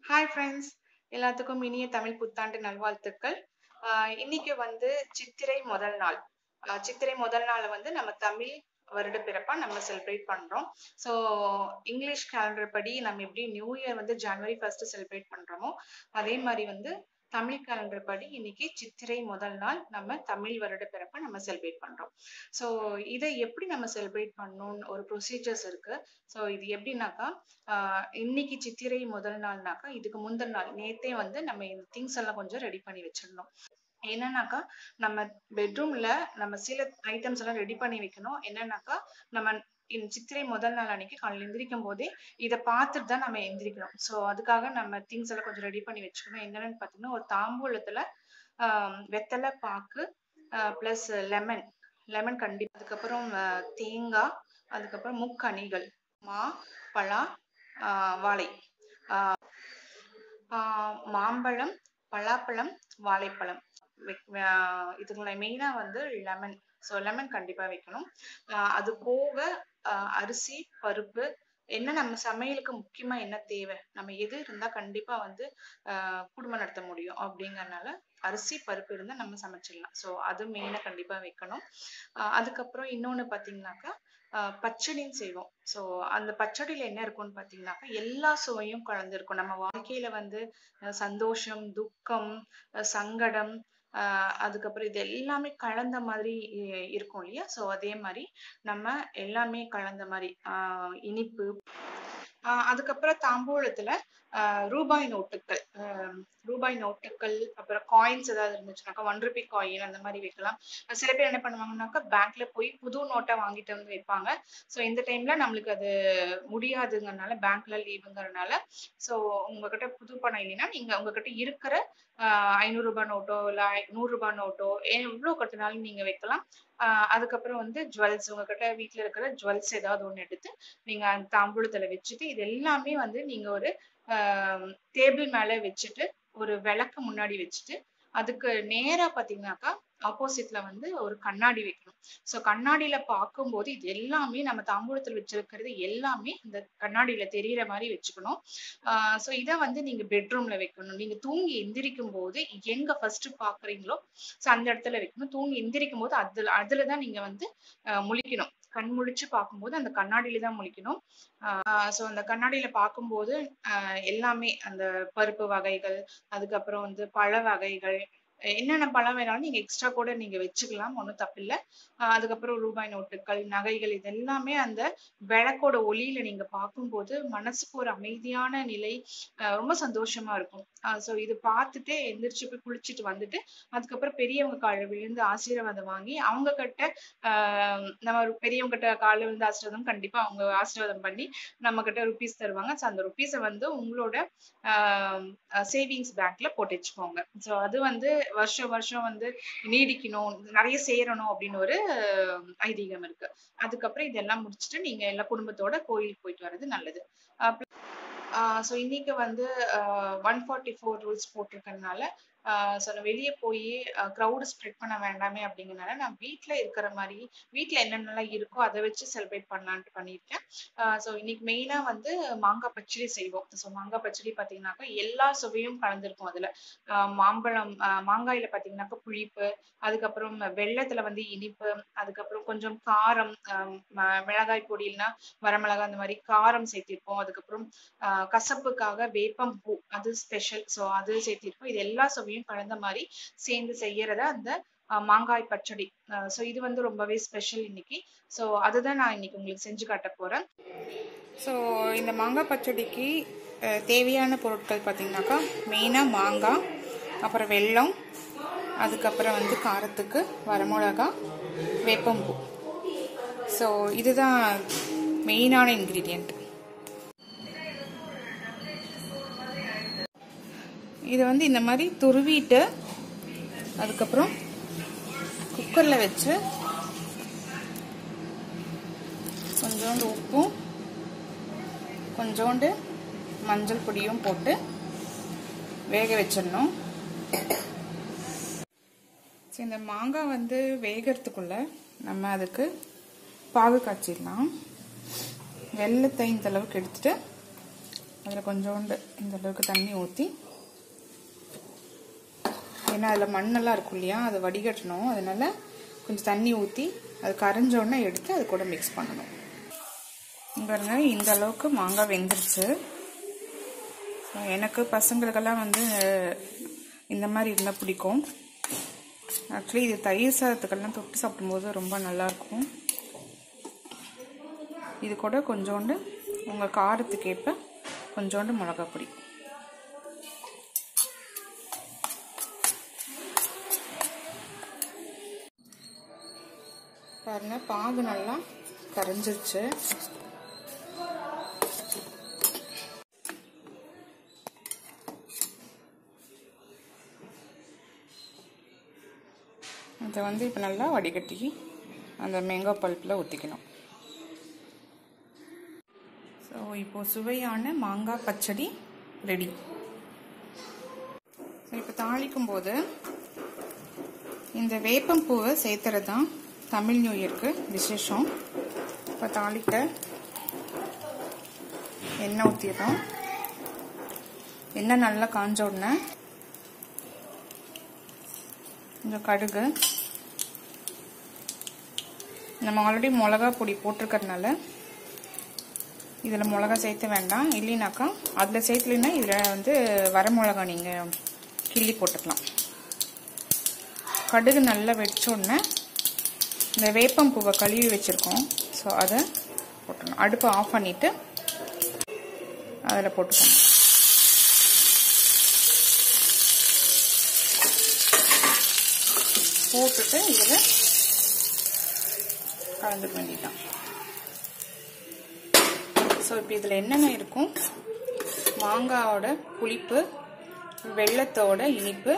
hi friends எல்லாத்துக்கும் இனிய தமிழ் புத்தாண்டு நல்வாழ்த்துக்கள் ஆஹ் இன்னைக்கு வந்து சித்திரை முதல் நாள் ஆஹ் சித்திரை முதல் நாள் வந்து நம்ம தமிழ் வருட பிறப்பா நம்ம செலிப்ரேட் பண்றோம் ஸோ இங்கிலீஷ் கேலண்டர் படி நம்ம எப்படி நியூ இயர் வந்து ஜனவரி ஃபர்ஸ்ட் செலிப்ரேட் பண்றோமோ அதே மாதிரி வந்து தமிழ் கேலண்டர் படி இன்னைக்கு சித்திரை முதல் நாள் நம்ம தமிழ் வருட பிறப்பை நம்ம செலிப்ரேட் பண்றோம் ஸோ இதை எப்படி நம்ம செலிப்ரேட் பண்ணணும்னு ஒரு ப்ரொசீஜர்ஸ் இருக்கு ஸோ இது எப்படின்னாக்கா ஆஹ் இன்னைக்கு சித்திரை முதல் நாள்னாக்கா இதுக்கு முந்தின நாள் நேத்தே வந்து நம்ம இந்த திங்ஸ் எல்லாம் கொஞ்சம் ரெடி பண்ணி வச்சிடணும் என்னன்னாக்கா நம்ம பெட்ரூம்ல நம்ம சில ஐட்டம்ஸ் எல்லாம் ரெடி பண்ணி வைக்கணும் என்னன்னாக்கா நம்ம இந்த சித்திரை முதல் நாள் அன்னைக்கு காலையில் எந்திரிக்கும் போதே இதை பார்த்துட்டு தான் நம்ம எந்திரிக்கணும் ஸோ அதுக்காக நம்ம திங்ஸ் எல்லாம் கொஞ்சம் ரெடி பண்ணி வச்சுக்கணும் என்னென்னு பார்த்தீங்கன்னா ஒரு தாம்பூலத்துல ஆஹ் வெத்தலை பாக்கு ப்ளஸ் லெமன் லெமன் கண்டிப்பா அதுக்கப்புறம் ஆஹ் தேங்காய் அதுக்கப்புறம் முக்கணிகள் மா பழா ஆஹ் வாழை ஆஹ் ஆஹ் மாம்பழம் பலாப்பழம் வாழைப்பழம் வெக்- ஆஹ் இதுல மெயினா வந்து லெமன் ஸோ லெமன் கண்டிப்பா வைக்கணும் ஆஹ் அது போக ஆஹ் அரிசி பருப்பு என்ன நம்ம சமையலுக்கு முக்கியமா என்ன தேவை நம்ம எது இருந்தா கண்டிப்பா வந்து ஆஹ் குடும்பம் நடத்த முடியும் அப்படிங்கறதுனால அரிசி பருப்பு இருந்தா நம்ம சமைச்சிடலாம் ஸோ அது மெயினா கண்டிப்பா வைக்கணும் ஆஹ் அதுக்கப்புறம் இன்னொன்னு பாத்தீங்கன்னாக்கா ஆஹ் பச்சடின்னு செய்வோம் ஸோ அந்த பச்சடியில என்ன இருக்கும்னு பாத்தீங்கன்னாக்கா எல்லா சுவையும் கலந்துருக்கும் நம்ம வாழ்க்கையில வந்து அஹ் சந்தோஷம் துக்கம் அஹ் சங்கடம் ஆஹ் அதுக்கப்புறம் இது எல்லாமே கலந்த மாதிரி இ- இருக்கும் இல்லையா ஸோ அதே மாதிரி நம்ம எல்லாமே கலந்த மாதிரி ஆஹ் இனிப்பு ஆஹ் அதுக்கப்புறம் தாம்பூலத்துல ஆஹ் ரூபாய் நோட்டுகள் ஆஹ் ரூபாய் நோட்டுகள் அப்புறம் காயின்ஸ் ஏதாவது இருந்துச்சுனாக்கா ஒன் ருபி காயின் அந்த மாதிரி வைக்கலாம் அஹ் சில பேர் என்ன பண்ணுவாங்கன்னாக்கா பேங்க்ல போய் புது நோட்டை வாங்கிட்டு வந்து வைப்பாங்க ஸோ இந்த டைம்ல நம்மளுக்கு அது முடியாதுங்கறனால பேங்க்ல லீவுங்கிறனால ஸோ உங்ககிட்ட புது பணம் இல்லைன்னா நீங்க உங்ககிட்ட இருக்கிற ஆஹ் ஐநூறு ரூபாய் நோட்டோ இல்ல ஐ- நூறு ரூபாய் நோட்டோ எவ்வளவு கட்டினாலும் நீங்க வைக்கலாம் ஆஹ் அதுக்கப்புறம் வந்து ஜுவல்ஸ் உங்ககிட்ட வீட்ல இருக்கிற ஜுவல்ஸ் ஏதாவது ஒண்ணு எடுத்து நீங்க அந்த தாம்பூலத்துல வச்சுட்டு இது எல்லாமே வந்து நீங்க ஒரு டேபிள் மேல வச்சுட்டு ஒரு விளக்கு முன்னாடி வச்சுட்டு அதுக்கு நேரா பாத்தீங்கன்னாக்கா ஆப்போசிட்ல வந்து ஒரு கண்ணாடி வைக்கணும் சோ கண்ணாடியில பார்க்கும்போது இது எல்லாமே நம்ம தாம்பூலத்துல வச்சிருக்கிறது எல்லாமே இந்த கண்ணாடியில தெரியற மாதிரி வச்சுக்கணும் ஆஹ் சோ இத வந்து நீங்க பெட்ரூம்ல வைக்கணும் நீங்க தூங்கி எந்திரிக்கும் போது எங்க ஃபர்ஸ்ட் பாக்குறீங்களோ சோ அந்த இடத்துல வைக்கணும் தூங்கி எந்திரிக்கும் போது அதுல அதுலதான் நீங்க வந்து ஆஹ் முழிக்கணும் கண் முழிச்சு பார்க்கும்போது அந்த கண்ணாடியில தான் முழிக்கணும் ஸோ அந்த கண்ணாடியில பார்க்கும்போது ஆஹ் எல்லாமே அந்த பருப்பு வகைகள் அதுக்கப்புறம் வந்து பழ வகைகள் என்னென்ன பழம் வேணாலும் நீங்க எக்ஸ்ட்ரா கூட நீங்க வச்சுக்கலாம் ஒன்றும் தப்பில்லை ஆஹ் அதுக்கப்புறம் ரூபாய் நோட்டுகள் நகைகள் இது எல்லாமே அந்த விளக்கோட ஒளியில நீங்க பார்க்கும்போது மனசுக்கு ஒரு அமைதியான நிலை ஆஹ் ரொம்ப சந்தோஷமா இருக்கும் ஸோ இது பார்த்துட்டு எந்திரிச்சு போய் குளிச்சுட்டு வந்துட்டு அதுக்கப்புறம் பெரியவங்க கால விழுந்து ஆசீர்வாதம் வாங்கி அவங்க கிட்ட ஆஹ் நம்ம ஒரு பெரியவங்க கிட்ட கால விழுந்து ஆசீர்வாதம் கண்டிப்பா அவங்க ஆசீர்வாதம் பண்ணி நம்ம கிட்ட ருபீஸ் தருவாங்க ஸோ அந்த ருபீஸை வந்து உங்களோட சேவிங்ஸ் பேங்க்ல போட்டு வச்சுக்கோங்க ஸோ அது வந்து வருஷம் வருஷம் வந்து நீடிக்கணும் நிறைய சேரணும் அப்படின்னு ஒரு ஆஹ் ஐதீகம் இருக்கு அதுக்கப்புறம் இதெல்லாம் முடிச்சுட்டு நீங்க எல்லா குடும்பத்தோட கோயிலுக்கு போயிட்டு வர்றது நல்லது ஸோ இன்னைக்கு வந்து ஒன் ஃபார்ட்டி ஃபோர் ரூல்ஸ் போட்டிருக்கறதுனால ஸோ நான் வெளியே போய் க்ரௌடு ஸ்ப்ரெட் பண்ண வேண்டாமே அப்படிங்கறனால நான் வீட்டில் இருக்கிற மாதிரி வீட்டில் என்னென்னலாம் இருக்கோ அதை வச்சு செலிப்ரேட் பண்ணலான்ட்டு பண்ணியிருக்கேன் ஸோ இன்னைக்கு மெயினாக வந்து மாங்காய் பச்சடி செய்வோம் ஸோ மாங்காய் பச்சடி பார்த்தீங்கன்னாக்கா எல்லா சுவையும் கலந்துருக்கும் அதில் மாம்பழம் ஆஹ் மாங்காயில பார்த்தீங்கன்னாக்கா புளிப்பு அதுக்கப்புறம் வெள்ளத்துல வந்து இனிப்பு அதுக்கப்புறம் கொஞ்சம் காரம் ஆஹ் ம- மிளகாய் பொடி இல்லைன்னா வரமிளகாய் அந்த மாதிரி காரம் சேர்த்திருப்போம் அதுக்கப்புறம் ஆஹ் கசப்புக்காக வேப்பம் பூ அது ஸ்பெஷல் ஸோ அது சேர்த்திருப்போம் இது எல்லா சுவையும் கலந்த மாதிரி சேர்ந்து செய்யறத அந்த ஆஹ் மாங்காய் பச்சடி ஸோ இது வந்து ரொம்பவே ஸ்பெஷல் இன்னைக்கு ஸோ அதுதான் நான் இன்னைக்கு உங்களுக்கு செஞ்சு காட்ட போறேன் ஸோ இந்த மாங்காய் பச்சடிக்கு அஹ், தேவையான பொருட்கள் பார்த்தீங்கன்னாக்கா மெயினாக மாங்காய் அப்புறம் வெல்லம் அதுக்கப்புறம் வந்து காரத்துக்கு வரமிளகா வேப்பம்பூ ஸோ இதுதான் மெயினான இன்க்ரீடியண்ட் இதை வந்து இந்த மாதிரி துருவிட்டு அதுக்கப்புறம் குக்கரில் வச்சு கொஞ்சோண்டு உப்பும் கொஞ்சோண்டு மஞ்சள் பொடியும் போட்டு வேக வச்சிடணும் சரி இந்த மாங்காய் வந்து வேகறதுக்குள்ள நம்ம அதுக்கு பாகு காய்ச்சிடலாம் வெள்ளத்தை இந்த அளவுக்கு எடுத்துட்டு அதில் கொஞ்சோண்டு இந்த அளவுக்கு தண்ணி ஊற்றி ஏன்னா அதில் மண்ணெல்லாம் இருக்கும் இல்லையா அதை வடிகட்டணும் அதனால கொஞ்சம் தண்ணி ஊற்றி அது கரைஞ்சோடனே எடுத்து அது கூட மிக்ஸ் பண்ணணும் பாருங்க இந்த அளவுக்கு மாங்காய் வெந்துருச்சு ஸோ எனக்கு பசங்களுக்கெல்லாம் வந்து இந்த மாதிரி இருந்தால் பிடிக்கும் ஆக்சுவலி இது தயிர் சாதத்துக்கெல்லாம் தொட்டு சாப்பிடும்போது ரொம்ப நல்லாயிருக்கும் இது கூட கொஞ்சோண்டு உங்கள் காரத்துக்கு ஏற்ப கொஞ்சோண்டு மிளகா பொடி பாருங்க பாகு நல்லா கரைஞ்சிருச்சு இதை வந்து இப்போ நல்லா வடிகட்டி அந்த மேங்கோ பல்ப்பில் ஊற்றிக்கணும் ஸோ இப்போது சுவையான மாங்காய் பச்சடி ரெடி ஸோ இப்போ தாளிக்கும் போது இந்த வேப்பம்பூவை சேர்த்துறது தான் தமிழ் நியூ இயர்க்கு விசேஷம் இப்போ தாளிக்க எண்ணெய் ஊற்றிடுறோம் எண்ணெய் நல்லா காஞ்ச உடனே கொஞ்சம் கடுகு நம்ம ஆல்ரெடி மிளகா பொடி போட்டிருக்கறதுனால இதில் மிளகா சேர்த்த வேண்டாம் இல்லைனாக்கா அதில் சேர்த்துலன்னா இதில் வந்து வர மிளகா நீங்கள் கிள்ளி போட்டுக்கலாம் கடுகு நல்லா வெடிச்ச உடனே இந்த வேப்பம் பூவை கழுவி வச்சுருக்கோம் ஸோ அதை போட்டுடணும் அடுப்பை ஆஃப் பண்ணிவிட்டு அதில் போட்டுக்கணும் போட்டுட்டு இதில் கலந்துக்க வேண்டியதுதான் ஸோ இப்போ இதில் என்னென்ன இருக்கும் மாங்காயோட புளிப்பு வெள்ளத்தோட இனிப்பு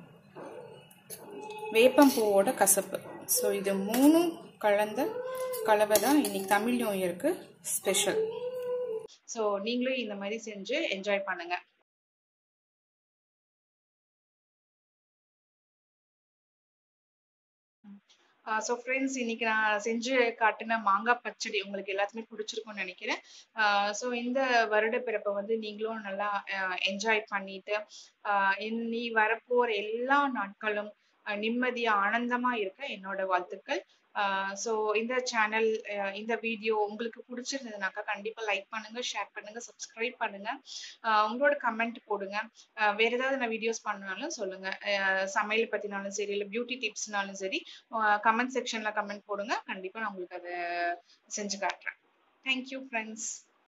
வேப்பம்பூவோட கசப்பு ஸோ இது மூணும் கலந்த கலவை தான் இன்னைக்கு தமிழ் நியூ இயருக்கு ஸ்பெஷல் ஸோ நீங்களும் இந்த மாதிரி செஞ்சு என்ஜாய் பண்ணுங்க ஸோ ஃப்ரெண்ட்ஸ் இன்னைக்கு நான் செஞ்சு காட்டின மாங்காய் பச்சடி உங்களுக்கு எல்லாத்துக்குமே பிடிச்சிருக்கும்னு நினைக்கிறேன் ஸோ இந்த வருட பிறப்பை வந்து நீங்களும் நல்லா என்ஜாய் பண்ணிட்டு இனி வரப்போற எல்லா நாட்களும் நிம்மதியா ஆனந்தமா இருக்க என்னோட வாழ்த்துக்கள் ஸோ இந்த சேனல் இந்த வீடியோ உங்களுக்கு பிடிச்சிருந்ததுனாக்கா கண்டிப்பா லைக் பண்ணுங்க ஷேர் பண்ணுங்க சப்ஸ்கிரைப் பண்ணுங்க உங்களோட கமெண்ட் போடுங்க வேற ஏதாவது நான் வீடியோஸ் பண்ணாலும் சொல்லுங்க சமையல் பத்தினாலும் சரி இல்லை பியூட்டி டிப்ஸ்னாலும் சரி கமெண்ட் செக்ஷன்ல கமெண்ட் போடுங்க கண்டிப்பா நான் உங்களுக்கு அதை செஞ்சு காட்டுறேன் தேங்க்யூ ஃப்ரெண்ட்ஸ்